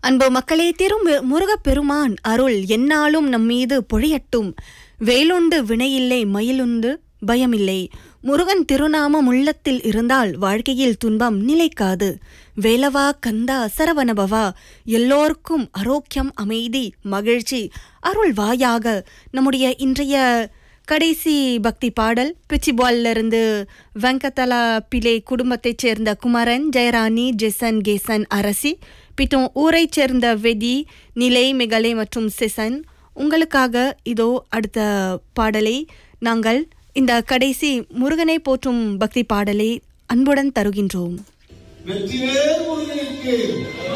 அன்பு மக்களே திரும் முருகப்பெருமான் அருள் எந்நாளும் நம் மீது பொழியட்டும் வேலுண்டு வினையில்லை மயிலுண்டு பயமில்லை முருகன் திருநாமம் உள்ளத்தில் இருந்தால் வாழ்க்கையில் துன்பம் நிலைக்காது வேலவா கந்தா சரவணபவா எல்லோருக்கும் ஆரோக்கியம் அமைதி மகிழ்ச்சி அருள் வாயாக நம்முடைய இன்றைய கடைசி பக்தி பாடல் பிச்சிபால்ல இருந்து வெங்கதலா பிலே குடும்பத்தைச் சேர்ந்த குமரன் ஜெயராணி ஜெசன் கேசன் அரசி பிட்டோம் ஊரைச் சேர்ந்த வெதி நிலை மிகலை மற்றும் செசன் உங்களுக்காக இதோ அடுத்த பாடலை நாங்கள் இந்த கடைசி முருகனை போற்றும் பக்தி பாடலை அன்புடன் தருகின்றோம் வெற்றிவேல் முருகனுக்கு